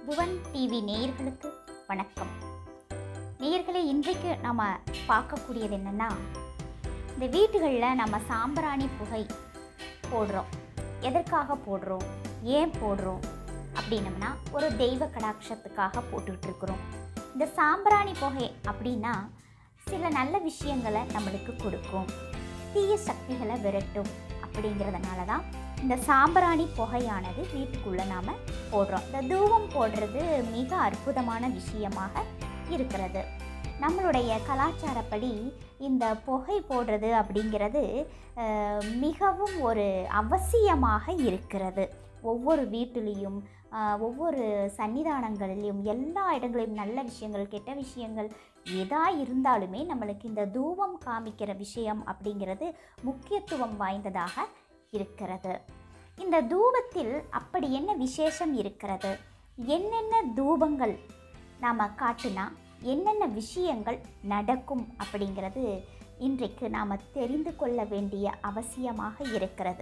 Bhuvan TV நேயர்களுக்கு வணக்கம் நேயர்களே இன்றைக்கு நம்ம பார்க்கக்கூடியது என்னென்னா இந்த வீட்டுகளில் நம்ம சாம்பிராணி புகை போடுறோம் எதற்காக போடுறோம் ஏன் போடுறோம் அப்படின்னம்னா ஒரு தெய்வ கடாட்சத்துக்காக போட்டுக்கிட்டு இருக்கிறோம் இந்த சாம்பிராணி புகை அப்படின்னா சில நல்ல விஷயங்களை நம்மளுக்கு கொடுக்கும் தீய சக்திகளை விரட்டும் அப்படிங்கிறதுனால தான் இந்த சாம்பிராணி புகையானது வீட்டுக்குள்ளே நாம் போடுறோம் இந்த தூவம் போடுறது மிக அற்புதமான விஷயமாக இருக்கிறது நம்மளுடைய கலாச்சாரப்படி இந்த புகை போடுறது அப்படிங்கிறது அஹ், மிகவும் ஒரு அவசியமாக இருக்கிறது ஒவ்வொரு வீட்டிலையும் ஆஹ், ஒவ்வொரு சன்னிதானங்களிலும் எல்லா இடங்களிலும் நல்ல விஷயங்கள் கெட்ட விஷயங்கள் எதா இருந்தாலுமே நம்மளுக்கு இந்த தூபம் காமிக்கிற விஷயம் அப்படிங்கிறது முக்கியத்துவம் வாய்ந்ததாக இருக்கிறது இந்த தூபத்தில் அப்படி என்ன விசேஷம் இருக்கிறது என்னென்ன தூபங்கள் நாம் காட்டினா என்னென்ன விஷயங்கள் நடக்கும் அப்படிங்கிறது இன்றைக்கு நாம் தெரிந்து கொள்ள வேண்டிய அவசியமாக இருக்கிறது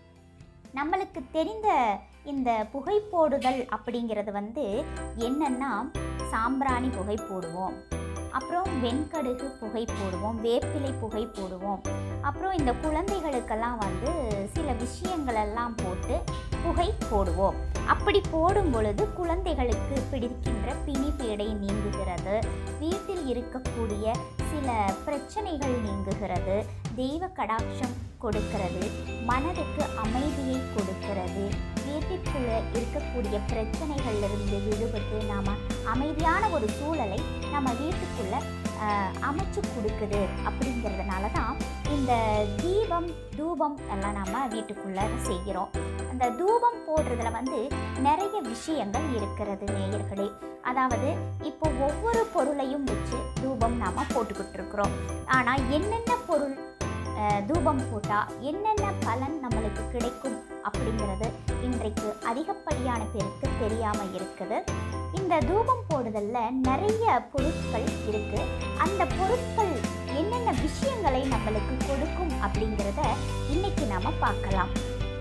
நம்மளுக்கு தெரிந்த இந்த புகை போடுதல் அப்படிங்கிறது வந்து என்னன்னா சாம்பிராணி புகை போடுவோம் அப்புறம் வெண்கடுகு புகை போடுவோம் வேப்பிலை புகை போடுவோம் அப்புறம் இந்த குழந்தைகளுக்கெல்லாம் வந்து சில விஷயங்களெல்லாம் போட்டு புகை போடுவோம் அப்படி போடும் பொழுது குழந்தைகளுக்கு பிடிக்கின்ற பிணி பீடை நீங்குகிறது வீட்டில் இருக்கக்கூடிய சில பிரச்சனைகள் நீங்குகிறது தெய்வ கடாட்சம் கொடுக்கிறது மனதுக்கு அமைதியை கொடுக்கிறது வீட்டிற்குள்ள இருக்கக்கூடிய பிரச்சனைகளிலிருந்து விடுபட்டு நாம் அமைதியான ஒரு சூழலை நம்ம வீட்டுக்குள்ள ஆஹ், அமைச்சு கொடுக்குது அப்படிங்கிறதுனால தான் இந்த தீபம் தூபம் எல்லாம் நம்ம வீட்டுக்குள்ள செய்கிறோம் அந்த தூபம் போடுறதுல வந்து நிறைய விஷயங்கள் இருக்கிறது நேயர்களே அதாவது இப்போ ஒவ்வொரு பொருளையும் வச்சு தூபம் நாம போட்டுக்கிட்டு இருக்கிறோம் ஆனால் என்னென்ன பொருள் அஹ், தூபம் போட்டால் என்னென்ன பலன் நம்மளுக்கு கிடைக்கும் அப்படிங்கிறது இன்றைக்கு அதிகப்படியான பேருக்கு தெரியாமல் இருக்குது இந்த தூபம் போடுதலில் நிறைய பொருட்கள் இருக்குது அந்த பொருட்கள் என்னென்ன விஷயங்களை நம்மளுக்கு கொடுக்கும் அப்படிங்கிறத இன்னைக்கு நாம பார்க்கலாம்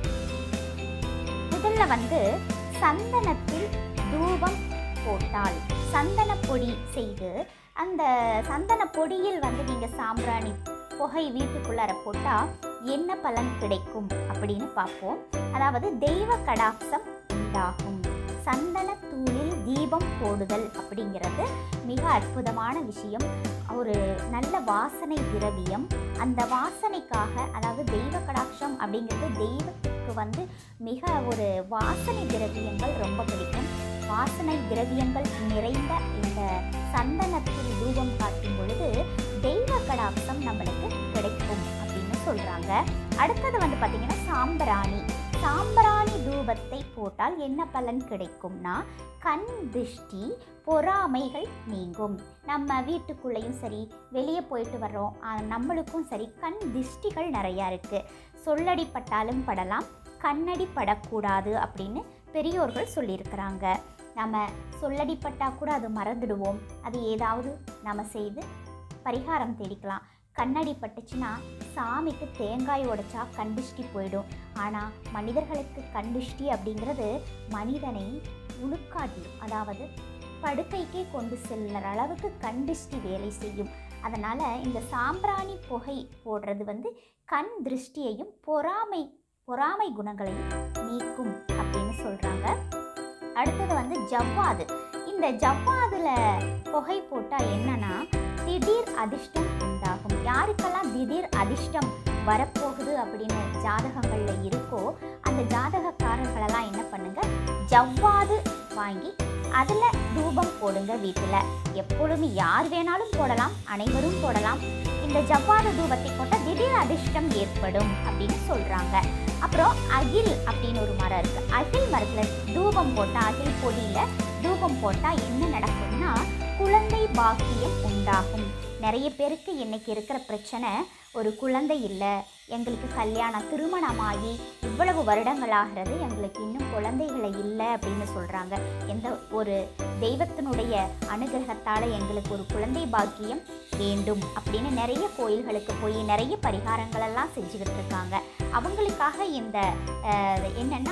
முதல்ல வந்து சந்தனத்தில் தூபம் போட்டால் சந்தன பொடி செய்து அந்த சந்தன பொடியில் வந்து நீங்கள் சாம்பிராணி புகை வீட்டுக்குள்ளார போட்டால் என்ன பலன் கிடைக்கும் அப்படின்னு பார்ப்போம் அதாவது தெய்வ கடாட்சம் உண்டாகும் சந்தன தூளில் தீபம் போடுதல் அப்படிங்கிறது மிக அற்புதமான விஷயம் ஒரு நல்ல வாசனை திரவியம் அந்த வாசனைக்காக அதாவது தெய்வ கடாட்சம் அப்படிங்கிறது தெய்வத்துக்கு வந்து மிக ஒரு வாசனை திரவியங்கள் ரொம்ப பிடிக்கும் வாசனை திரவியங்கள் நிறைந்த இந்த சந்தனத்தில் தூபம் காட்டும் பொழுது தெய்வ கடாட்சம் நம்மளுக்கு கிடைக்கும் அப்படின்னு சொல்கிறாங்க அடுத்தது வந்து பார்த்திங்கன்னா சாம்பிராணி சாம்பிராணி தூபத்தை போட்டால் என்ன பலன் கிடைக்கும்னா கண் திருஷ்டி பொறாமைகள் நீங்கும் நம்ம வீட்டுக்குள்ளேயும் சரி வெளியே போயிட்டு வர்றோம் ஆ, நம்மளுக்கும் சரி கண் திருஷ்டிகள் நிறையா இருக்குது சொல்லடி பட்டாலும் படலாம் கண்ணடி படக்கூடாது அப்படின்னு பெரியோர்கள் சொல்லியிருக்கிறாங்க நம்ம சொல்லடிப்பட்டா கூட அது மறந்துடுவோம் அது ஏதாவது நம்ம செய்து பரிகாரம் தேடிக்கலாம் கண்ணடி பட்டுச்சுன்னா சாமிக்கு தேங்காய் உடைச்சா கண்டிஷ்டி போயிடும் ஆனால் மனிதர்களுக்கு கண்டிஷ்டி அப்படிங்கிறது மனிதனை உழுக்காட்டிடும் அதாவது படுக்கைக்கே கொண்டு செல்லுற அளவுக்கு கண்டிஷ்டி வேலை செய்யும் அதனால் இந்த சாம்பிராணி புகை போடுறது வந்து கண் திருஷ்டியையும் பொறாமை பொறாமை குணங்களையும் நீக்கும் அப்படின்னு சொல்கிறாங்க அடுத்தது வந்து ஜவ்வாது இந்த ஜவ்வாதுல புகை போட்டால் என்னன்னா திடீர் அதிர்ஷ்டம் உண்டாகும் யாருக்கெல்லாம் திடீர் அதிர்ஷ்டம் வரப்போகுது அப்படின்னு ஜாதகங்களில் இருக்கோ அந்த ஜாதகக்காரர்களெல்லாம் என்ன பண்ணுங்க ஜவ்வாது வாங்கி அதில் தூபம் போடுங்க வீட்டில் எப்பொழுதும் யார் வேணாலும் போடலாம் அனைவரும் போடலாம் இந்த ஜவ்வாது தூபத்தை போட்டால் திடீர் அதிர்ஷ்டம் ஏற்படும் அப்படின்னு சொல்கிறாங்க அப்புறம் அகில் அப்படின்னு ஒரு மரம் இருக்குது அகில் மரத்தில் தூபம் போட்டால் அகில் பொடியில் தூபம் போட்டால் என்ன நடக்கும்னா குழந்தை பாக்கியம் உண்டாகும் நிறைய பேருக்கு இன்னைக்கு இருக்கிற பிரச்சனை ஒரு குழந்தை இல்லை எங்களுக்கு கல்யாணம் திருமணமாகி இவ்வளவு வருடங்கள் ஆகிறது எங்களுக்கு இன்னும் குழந்தைகளை இல்லை அப்படின்னு சொல்கிறாங்க எந்த ஒரு தெய்வத்தினுடைய அனுகிரகத்தால் எங்களுக்கு ஒரு குழந்தை பாக்கியம் வேண்டும் அப்படின்னு நிறைய கோயில்களுக்கு போய் நிறைய பரிகாரங்கள் எல்லாம் செஞ்சுக்கிட்டு இருக்காங்க அவங்களுக்காக இந்த அஹ், என்னன்னா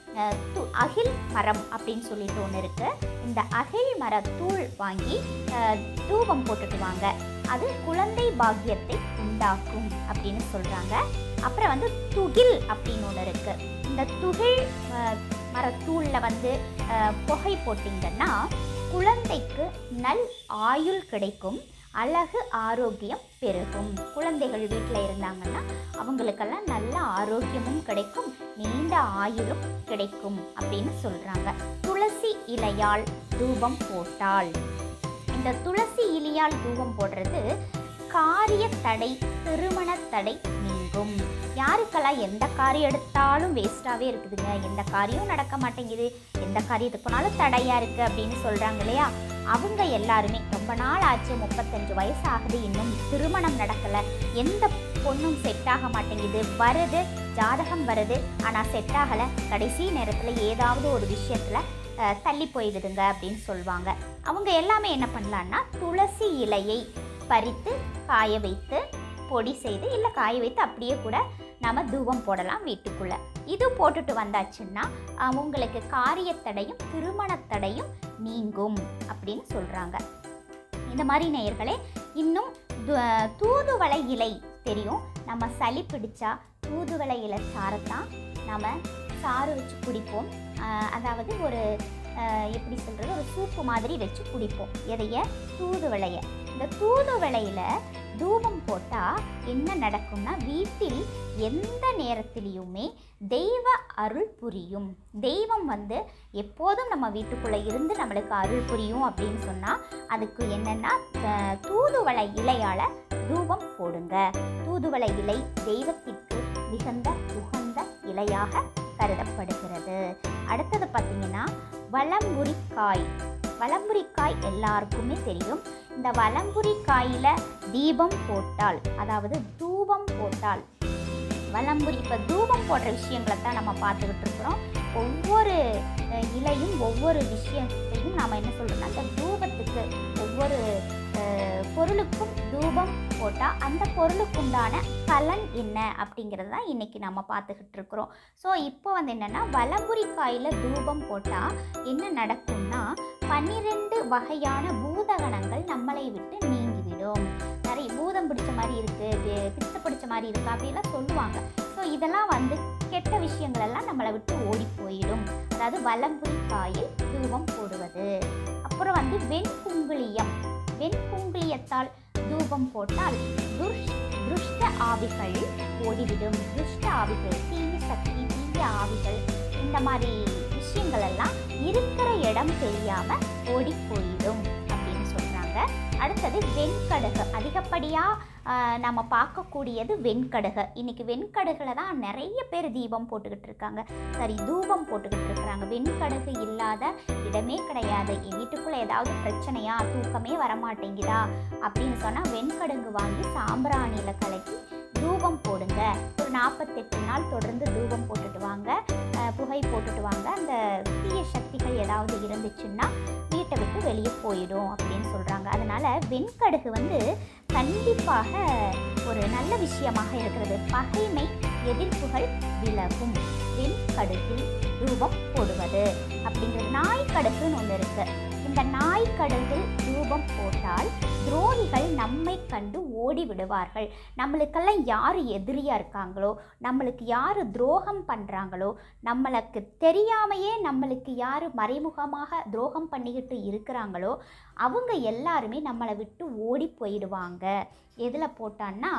அஹ், து அகில் மரம் அப்படின்னு சொல்லிட்டு ஒன்று இருக்குது இந்த அகில் மர தூள் வாங்கி அஹ், தூபம் போட்டுட்டு வாங்க அது குழந்தை பாக்கியத்தை உண்டாக்கும் அப்படின்னு சொல்கிறாங்க அப்புறம் வந்து துகில் அப்படின்னு ஒன்று இருக்குது இந்த துகில் அஹ், மரத்தூளில் வந்து அஹ், புகை போட்டிங்கன்னா குழந்தைக்கு நல் ஆயுள் கிடைக்கும் அழகு ஆரோக்கியம் பெருகும் குழந்தைகள் வீட்டில் இருந்தாங்கன்னா அவங்களுக்கெல்லாம் நல்ல ஆரோக்கியமும் கிடைக்கும் நீண்ட ஆயுளும் கிடைக்கும் அப்படின்னு சொல்கிறாங்க துளசி இலையால் தூபம் போட்டால் இந்த துளசி இலையால் தூபம் போடுறது காரிய தடை திருமண தடை நீங்கும் யாருக்கெல்லாம் எந்த காரியம் எடுத்தாலும் வேஸ்ட்டாகவே இருக்குதுங்க எந்த காரியம் நடக்க மாட்டேங்குது எந்த காரியத்துக்கு போனாலும் தடையாக இருக்குது அப்படின்னு சொல்கிறாங்க இல்லையா அவங்க எல்லாருமே ரொம்ப நாள் ஆச்சு முப்பத்தஞ்சு வயசு ஆகுது இன்னும் திருமணம் நடக்கலை எந்த பொண்ணும் செட் ஆக மாட்டேங்குது வருது ஜாதகம் வருது ஆனால் செட் ஆகலை கடைசி நேரத்தில் ஏதாவது ஒரு விஷயத்தில் தள்ளி போயிடுதுங்க அப்படின்னு சொல்லுவாங்க அவங்க எல்லாமே என்ன பண்ணலான்னா துளசி இலையை பறித்து காய வைத்து பொடி செய்து இல்லை காய வைத்து அப்படியே கூட நம்ம தூபம் போடலாம் வீட்டுக்குள்ளே இது போட்டுட்டு வந்தாச்சுன்னா அஹ், உங்களுக்கு காரியத்தடையும் திருமணத்தடையும் நீங்கும் அப்படின்னு சொல்கிறாங்க இந்த மாதிரி நேயர்களே இன்னும் து- தூதுவளை இலை தெரியும் நம்ம சளி பிடிச்சா தூதுவளை இலை சாரத்தான் நம்ம சாறு வச்சு குடிப்போம் அஹ், அதாவது ஒரு அஹ், எப்படி சொல்கிறது ஒரு சூப்பு மாதிரி வச்சு குடிப்போம் எதைய தூதுவளைய இந்த தூதுவளையில் தூபம் போட்டால் என்ன நடக்கும்னா வீட்டில் எந்த நேரத்திலையுமே தெய்வ அருள் புரியும் தெய்வம் வந்து எப்போதும் நம்ம வீட்டுக்குள்ளே இருந்து நம்மளுக்கு அருள் புரியும் அப்படின்னு சொன்னால் அதுக்கு என்னென்னா அஹ், தூதுவளை இலையால் தூபம் போடுங்க தூதுவளை இலை தெய்வத்திற்கு மிகுந்த உகந்த இலையாக கருதப்படுகிறது அடுத்தது பார்த்தீங்கன்னா வலம்புரிக்காய் வலம்புரிக்காய் எல்லாருக்குமே தெரியும் இந்த வலம்புரிக்காயில் தீபம் போட்டால் அதாவது தூபம் போட்டால் வலம்புரி இப்போ தூபம் போடுற விஷயங்களை தான் நம்ம பார்த்துக்கிட்டு இருக்கிறோம் ஒவ்வொரு அஹ், இலையும் ஒவ்வொரு விஷயத்தையும் நாம் என்ன சொல்கிறோம்னா அந்த தூபத்துக்கு ஒவ்வொரு அஹ், பொருளுக்கும் தூபம் போட்டால் அந்த பொருளுக்குண்டான பலன் என்ன அப்படிங்கிறது தான் இன்றைக்கி நம்ம பார்த்துக்கிட்டு இருக்கிறோம் ஸோ இப்போ வந்து என்னென்னா வலம்புரிக்காயில் தூபம் போட்டால் என்ன நடக்கும்னா பன்னிரெண்டு வகையான பூதகணங்கள் நம்மளை விட்டு நீங்கிவிடும் நிறைய பூதம் பிடிச்ச மாதிரி இருக்குது பித்த பிடிச்ச மாதிரி இருக்குது அப்படிலாம் சொல்லுவாங்க ஸோ இதெல்லாம் வந்து கெட்ட விஷயங்கள் எல்லாம் நம்மளை விட்டு ஓடி போயிடும் அதாவது வலம்புரி காயில் தூபம் போடுவது அப்புறம் வந்து வெண்குங்குளியம் வெண்குங்குளியத்தால் தூபம் போட்டால் துர்ஷ் துஷ்ட ஆவிகள் ஓடிவிடும் துஷ்ட ஆவிகள் தீய சக்தி தீய ஆவிகள் இந்த மாதிரி விஷயங்கள் எல்லாம் இருக்கிற இடம் தெரியாம ஓடி போயிடும் அப்படின்னு சொல்றாங்க அடுத்தது வெண்கடுகு அதிகப்படியாக நம்ம பார்க்கக்கூடியது வெண்கடுகு இன்னைக்கு வெண்கடுகுல தான் நிறைய பேர் தீபம் போட்டுக்கிட்டு இருக்காங்க சரி தூபம் போட்டுக்கிட்டு இருக்கிறாங்க வெண்கடுகு இல்லாத இடமே கிடையாது என் வீட்டுக்குள்ள ஏதாவது பிரச்சனையா தூக்கமே வரமாட்டேங்குதா அப்படின்னு சொன்னால் வெண்கடுகு வாங்கி சாம்பிராணியில் கலக்கி தூபம் போடுங்க ஒரு நாற்பத்தெட்டு நாள் தொடர்ந்து தூபம் போட்டுட்டு வாங்க அஹ், புகை போட்டுட்டு வாங்க அந்த தீய சக்திகள் ஏதாவது இருந்துச்சுன்னா வீட்டை விட்டு வெளியே போயிடும் அப்படின்னு சொல்கிறாங்க அதனால் வெண்கடுகு வந்து கண்டிப்பாக ஒரு நல்ல விஷயமாக இருக்கிறது பகைமை எதிர்ப்புகள் விலகும் வெண்கடுகில் ரூபம் போடுவது அப்படிங்கிறது நாய்க்கடுகுன்னு ஒன்று இருக்கு இந்த நாய்க்கடுகில் ரூபம் போட்டால் துரோகிகள் நம்மை கண்டு ஓடி விடுவார்கள் நம்மளுக்கெல்லாம் யார் எதிரியாக இருக்காங்களோ நம்மளுக்கு யார் துரோகம் பண்ணுறாங்களோ நம்மளுக்கு தெரியாமையே நம்மளுக்கு யார் மறைமுகமாக துரோகம் பண்ணிக்கிட்டு இருக்கிறாங்களோ அவங்க எல்லாருமே நம்மளை விட்டு ஓடி போயிடுவாங்க எதில் போட்டான்னா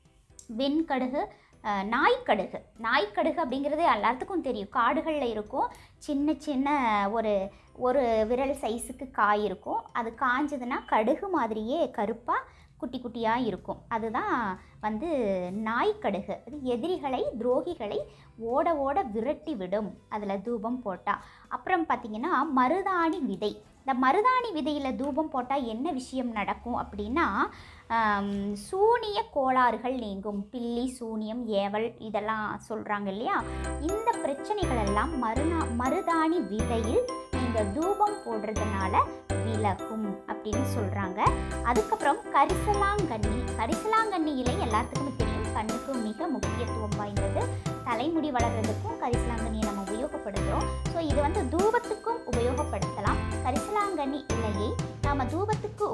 வெண்கடுகு அஹ், நாய்க்கடுகு நாய்க்கடுகு அப்படிங்கிறது எல்லாத்துக்கும் தெரியும் காடுகளில் இருக்கும் சின்ன சின்ன ஒரு ஒரு விரல் சைஸுக்கு காய் இருக்கும் அது காஞ்சதுன்னா கடுகு மாதிரியே கருப்பாக குட்டி குட்டியாக இருக்கும் அதுதான் வந்து நாய்க்கடுகு அது எதிரிகளை துரோகிகளை ஓட ஓட விரட்டி விடும் அதில் தூபம் போட்டால் அப்புறம் பார்த்திங்கன்னா மருதாணி விதை இந்த மருதாணி விதையில் தூபம் போட்டால் என்ன விஷயம் நடக்கும் அப்படின்னா ஆம், சூனிய கோளாறுகள் நீங்கும் பில்லி சூனியம் ஏவல் இதெல்லாம் சொல்கிறாங்க இல்லையா இந்த பிரச்சனைகள் எல்லாம் மருநா மருதாணி விதையில் நீங்கள் தூபம் போடுறதுனால விலகும் அப்படின்னு சொல்கிறாங்க அதுக்கப்புறம் கரிசலாங்கண்ணி கரிசலாங்கண்ணி இலை எல்லாத்துக்குமே தெரியும் கண்ணுக்கு மிக முக்கியத்துவம் வாய்ந்தது தலைமுடி வளர்கிறதுக்கும் கரிசலாங்கண்ணியை நம்ம உபயோகப்படுத்துகிறோம்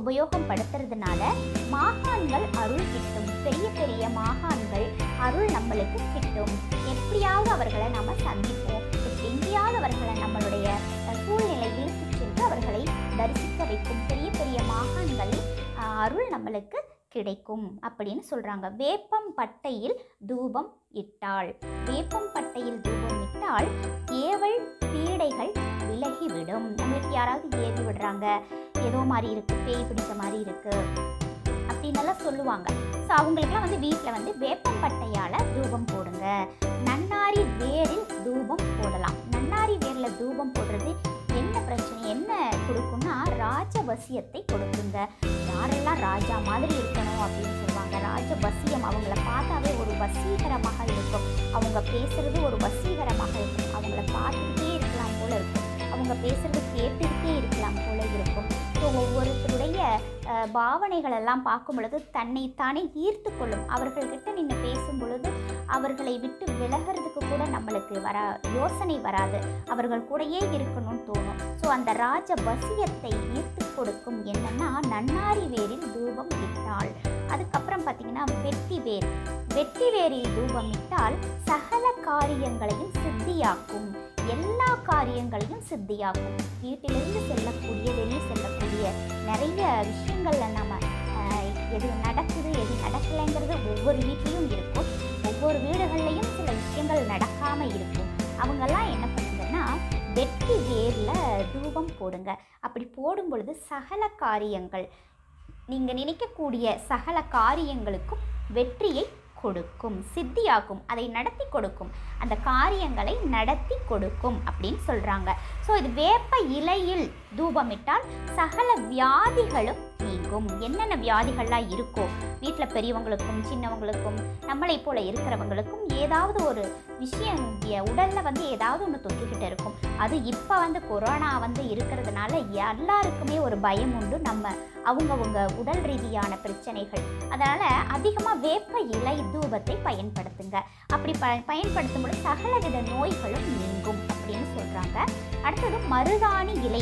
உபயோகம் படுத்துறதுனால மாகாண்கள் அருள் கிட்டும் பெரிய பெரிய மாகாண்கள் அருள் நம்மளுக்கு கிட்டும் எப்படியாவது அவர்களை நம்ம சந்திப்போம் எங்கேயாவது அவர்களை நம்மளுடைய அஹ், சூழ்நிலை இழுத்துச் சென்று அவர்களை தரிசிக்க வைக்கும் பெரிய பெரிய மாகாண்கள் அஹ், அருள் நம்மளுக்கு கிடைக்கும் அப்படின்னு சொல்றாங்க வேப்பம் பட்டையில் தூபம் இட்டாள் வேப்பம் பட்டையில் தூபம் இட்டால் ஏவல் பீடைகள் விலகிவிடும் நம்மளுக்கு யாராவது ஏவி விடுறாங்க ஏதோ மாதிரி இருக்கு பேய் பிடிச்ச மாதிரி இருக்கு அப்படின்னெல்லாம் சொல்லுவாங்க ஸோ அவங்களுக்குலாம் வந்து வீட்டில் வந்து வேப்பம் பட்டையால் தூபம் போடுங்க நன்னாரி வேரில் தூபம் போடலாம் நன்னாரி வேரில் தூபம் போடுறது என்ன பிரச்சனை என்ன கொடுக்கும்னா ராஜவசியத்தை கொடுக்குங்க யாரெல்லாம் ராஜா மாதிரி இருக்கணும் அப்படின்னு சொல்லுவாங்க ராஜவசியம் அவங்கள பார்த்தாவே ஒரு வசீகரமாக இருக்கும் அவங்க பேசுறது ஒரு வசீகரமாக இருக்கும் அவங்கள பார்த்துக்கிட்டே இருக்கலாம் போல இருக்கும் அவங்க பேசுறது கேட்டுக்கிட்டே இருக்கலாம் போல இருக்கும் ஸோ ஒவ்வொருத்தருடைய அஹ், பாவனைகள் எல்லாம் பார்க்கும் பொழுது தன்னை தானே ஈர்த்து கொள்ளும் அவர்கள்கிட்ட நின்று பேசும் பொழுது அவர்களை விட்டு விலகிறதுக்கு கூட நம்மளுக்கு வர யோசனை வராது அவர்கள் கூடயே இருக்கணும்னு தோணும் ஸோ அந்த ராஜ வசியத்தை ஈர்த்து கொடுக்கும் என்னன்னா நன்னாரி வேரில் தூபம் இட்டாள் அதுக்கப்புறம் பார்த்தீங்கன்னா வெட்டி வேர் வெட்டி வேரில் தூபம் இட்டால் சகல காரியங்களையும் சித்தியாக்கும் எல்லா காரியங்களையும் சித்தியாக்கும் வீட்டிலிருந்து செல்லக்கூடிய வெளியே செல்லக்கூடிய நிறைய விஷயங்கள்ல நம்ம ஆஹ், எது நடக்குது எது நடக்கலைங்கிறது ஒவ்வொரு வீட்லேயும் இருக்கும் ஒவ்வொரு வீடுகள்லையும் சில விஷயங்கள் நடக்காம இருக்கும் அவங்கெல்லாம் என்ன பண்ணுங்கன்னா வெட்டி வேர்ல தூபம் போடுங்க அப்படி போடும் பொழுது சகல காரியங்கள் நீங்க நினைக்கக்கூடிய சகல காரியங்களுக்கும் வெற்றியை கொடுக்கும் சித்தியாக்கும் அதை நடத்தி கொடுக்கும் அந்த காரியங்களை நடத்தி கொடுக்கும் அப்படின்னு சொல்றாங்க ஸோ இது வேப்ப இலையில் தூபமிட்டால் சகல வியாதிகளும் நீங்கும் என்னென்ன வியாதிகள்லாம் இருக்கோ வீட்டில் பெரியவங்களுக்கும் சின்னவங்களுக்கும் நம்மளை போல இருக்கிறவங்களுக்கும் ஏதாவது ஒரு விஷயம் இங்க உடல்ல வந்து ஏதாவது ஒன்று தொத்திக்கிட்டு இருக்கும் அது இப்போ வந்து கொரோனா வந்து இருக்கிறதுனால எல்லாருக்குமே ஒரு பயம் உண்டு நம்ம அவங்கவுங்க உடல் ரீதியான பிரச்சனைகள் அதனால அதிகமாக வேப்ப இலை தூபத்தை பயன்படுத்துங்க அப்படி ப பயன்படுத்தும் பொழுது சகலவித நோய்களும் நீங்கும் அப்படின்னு சொல்றாங்க அடுத்தது மருதாணி இலை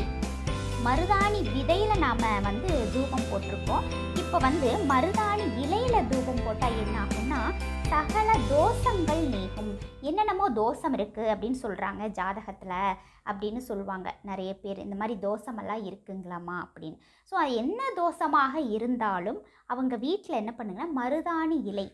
மருதாணி விதையில நாம வந்து தூபம் போட்டிருக்கோம் இப்போ வந்து மருதாணி இலையில தூபம் போட்டா என்ன ஆகும்னா சகல தோஷங்கள் நீங்கும் என்னென்னமோ தோஷம் இருக்கு அப்படின்னு சொல்றாங்க ஜாதகத்துல அப்படின்னு சொல்லுவாங்க நிறைய பேர் இந்த மாதிரி தோஷமெல்லாம் இருக்குங்களாமா அப்படின்னு ஸோ அது என்ன தோஷமாக இருந்தாலும் அவங்க வீட்டில் என்ன பண்ணுங்கன்னா மருதாணி இலை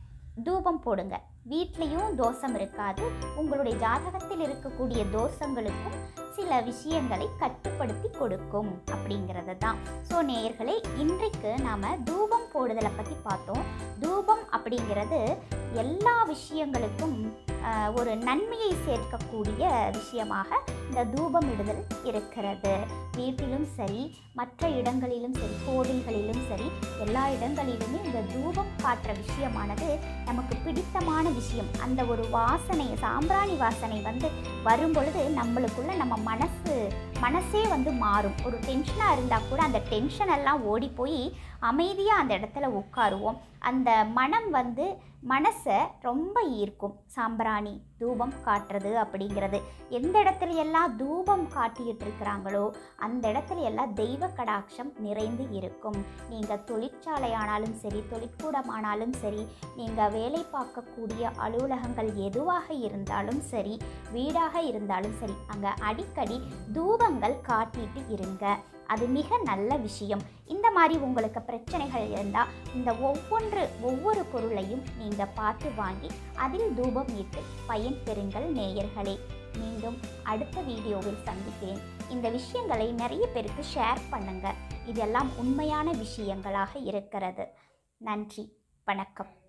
தூபம் போடுங்க வீட்லேயும் தோஷம் இருக்காது உங்களுடைய ஜாதகத்தில் இருக்கக்கூடிய தோஷங்களுக்கும் சில விஷயங்களை கட்டுப்படுத்தி கொடுக்கும் அப்படிங்கிறது தான் ஸோ நேயர்களே இன்றைக்கு நாம் தூபம் போடுதலை பற்றி பார்த்தோம் தூபம் அப்படிங்கிறது எல்லா விஷயங்களுக்கும் ஆஹ், ஒரு நன்மையை சேர்க்கக்கூடிய விஷயமாக இந்த தூபம் இடுதல் இருக்கிறது வீட்டிலும் சரி மற்ற இடங்களிலும் சரி கோவில்களிலும் சரி எல்லா இடங்களிலுமே இந்த தூபம் காட்டுற விஷயமானது நமக்கு பிடித்தமான விஷயம் அந்த ஒரு வாசனை சாம்பிராணி வாசனை வந்து வரும் பொழுது நம்மளுக்குள்ள நம்ம மனசு மனசே வந்து மாறும் ஒரு டென்ஷனாக இருந்தால் கூட அந்த டென்ஷன் எல்லாம் ஓடி போய் அமைதியாக அந்த இடத்துல உட்காருவோம் அந்த மனம் வந்து மனசை ரொம்ப ஈர்க்கும் சாம்பிராணி தூபம் காட்டுறது அப்படிங்கிறது எந்த இடத்துல எல்லாம் தூபம் காட்டிக்கிட்டு இருக்கிறாங்களோ அந்த இடத்துல எல்லாம் தெய்வ கடாட்சம் நிறைந்து இருக்கும் நீங்கள் தொழிற்சாலையானாலும் சரி தொழிற்கூடமானாலும் சரி நீங்கள் வேலை பார்க்கக்கூடிய அலுவலகங்கள் எதுவாக இருந்தாலும் சரி வீடாக இருந்தாலும் சரி அங்கே அடிக்கடி தூபங்கள் காட்டிட்டு இருங்க அது மிக நல்ல விஷயம் இந்த மாதிரி உங்களுக்கு பிரச்சனைகள் இருந்தால் இந்த ஒவ்வொன்று ஒவ்வொரு பொருளையும் நீங்கள் பார்த்து வாங்கி அதில் தூபம் இட்டு பயன் பெறுங்கள் நேயர்களே மீண்டும் அடுத்த வீடியோவில் சந்திக்கிறேன் இந்த விஷயங்களை நிறைய பேருக்கு ஷேர் பண்ணுங்க இதெல்லாம் உண்மையான விஷயங்களாக இருக்கிறது நன்றி வணக்கம்